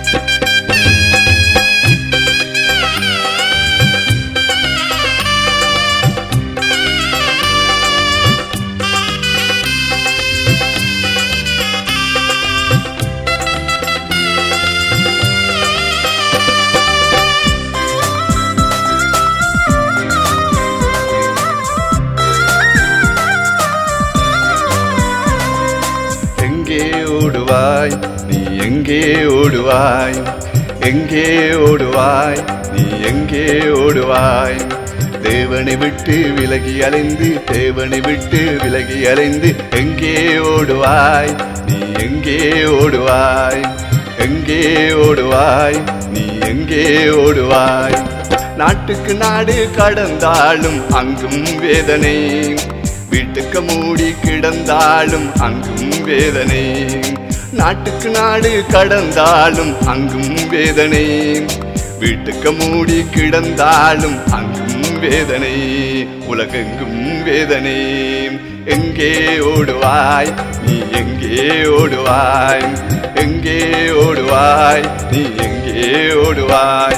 எங்கே ஓடுவாய் நீ எங்கே ஓடுவாய் எங்கே ஓடுவாய் நீ எங்கே ஓடுவாய் தேவனை விட்டு விலகி அலைந்து தேவனை விட்டு விலகி அலைந்து எங்கே ஓடுவாய் நீ எங்கே ஓடுவாய் எங்கே ஓடுவாய் நீ எங்கே ஓடுவாய் நாட்டுக்கு நாடு கடந்தாலும் அங்கும் வேதனை வீட்டுக்கு மூடி கிடந்தாலும் அங்கும் வேதனை நாட்டுக்கு நாடு கடந்தாலும் அங்கும் வேதனை வீட்டுக்கு மூடி கிடந்தாலும் அங்கும் வேதனை உலகெங்கும் வேதனை எங்கே ஓடுவாய் நீ எங்கே ஓடுவாய் எங்கே ஓடுவாய் நீ எங்கே ஓடுவாய்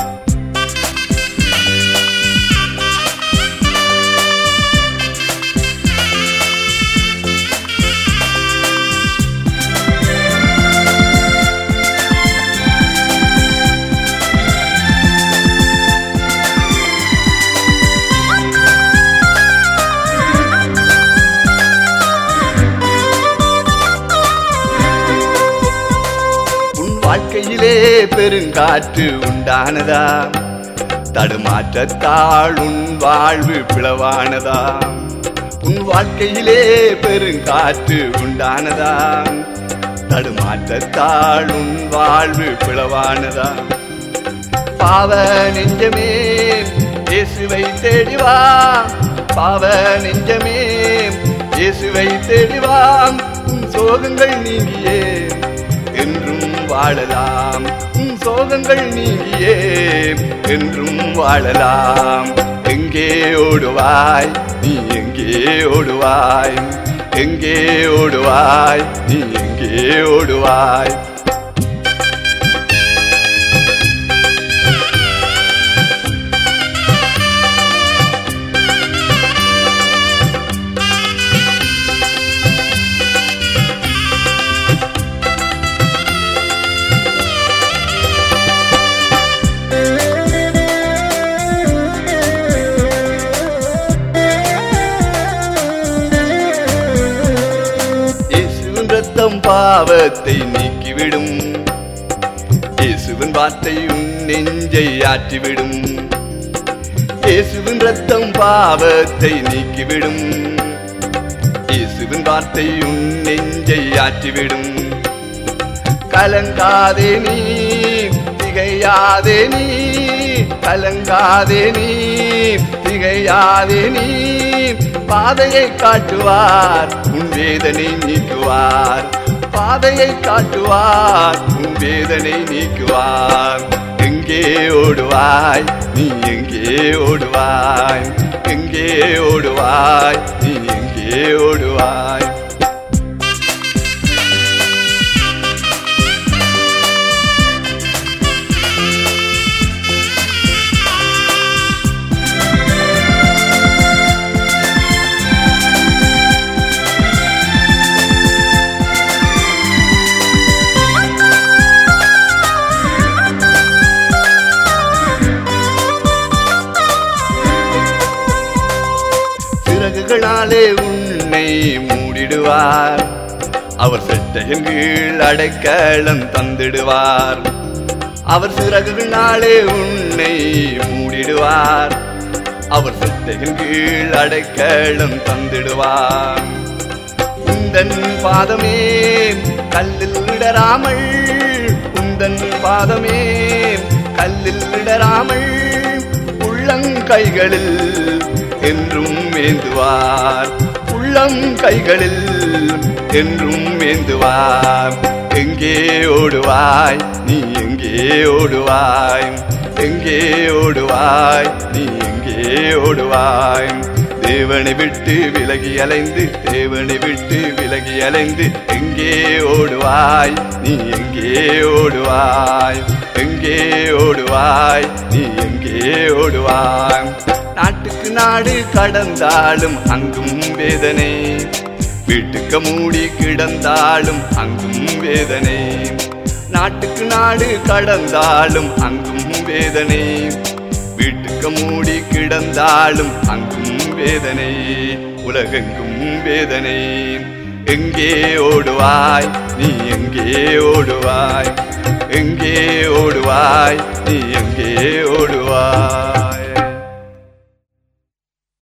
உன் வாழ்க்கையிலே பெருங்காற்று உண்டானதா தடுமாற்றத்தால் உன் வாழ்வு பிளவானதா உன் வாழ்க்கையிலே பெருங்காற்று உண்டானதா தடுமாற்றத்தால் உன் வாழ்வு பிளவானதா பாவ நெஞ்சமே இயேசுவை தேடி வா பாவ நெஞ்சமே இயேசுவை தேடி வா உன் சோகங்கள் நீங்கியே என்றும் வாழலாம் உன் சோகங்கள் நீங்கியே என்றும் வாழலாம் எங்கே ஓடுவாய் நீ எங்கே ஓடுவாய் எங்கே ஓடுவாய் நீ எங்கே ஓடுவாய் இயேசுவின் ரத்தம் பாவத்தை நீக்கிவிடும் இயேசுவின் வார்த்தை உன் நெஞ்சை ஆற்றிவிடும் இயேசுவின் ரத்தம் பாவத்தை நீக்கிவிடும் இயேசுவின் வார்த்தை உன் நெஞ்சை ஆற்றிவிடும் கலங்காதே நீ திகையாதே நீ கலங்காதே நீ திகையாதே நீ பாதையை காட்டுவார் உன் வேதனை நீக்குவார் பாதையை காட்டுவார் உன் வேதனை நீக்குவார் எங்கே ஓடுவாய் நீ எங்கே ஓடுவாய் எங்கே ஓடுவாய் நீ எங்கே ஓடுவாய் சிறகுகளாலே உன்னை மூடிடுவார் அவர் செட்டையின் கீழ் அடைக்கலம் தந்திடுவார் அவர் சிறகுகளாலே உன்னை மூடிடுவார் அவர் செட்டையின் கீழ் அடைக்கலம் தந்திடுவார் உந்தன் பாதமே கல்லில் விடராமல் உந்தன் பாதமே கல்லில் விடராமல் உள்ளங்கைகளில் என்றும் ஏந்துவார் உள்ளம் கைகளில் என்றும் ஏந்துவார் எங்கே ஓடுவாய் நீ எங்கே ஓடுவாய் எங்கே ஓடுவாய் நீ எங்கே ஓடுவாய் தேவனை விட்டு விலகி அலைந்து தேவனை விட்டு விலகி அலைந்து எங்கே ஓடுவாய் நீ எங்கே ஓடுவாய் எங்கே ஓடுவாய் நீ எங்கே ஓடுவாய் நாட்டுக்கு நாடு கடந்தாலும் அங்கும் வேதனை வீட்டுக்கு மூடி கிடந்தாலும் அங்கும் வேதனை நாட்டுக்கு நாடு கடந்தாலும் அங்கும் வேதனை வீட்டுக்கு மூடி கிடந்தாலும் அங்கும் வேதனை உலகெங்கும் வேதனை எங்கே ஓடுவாய் நீ எங்கே ஓடுவாய் எங்கே ஓடுவாய் நீ எங்கே ஓடுவாய்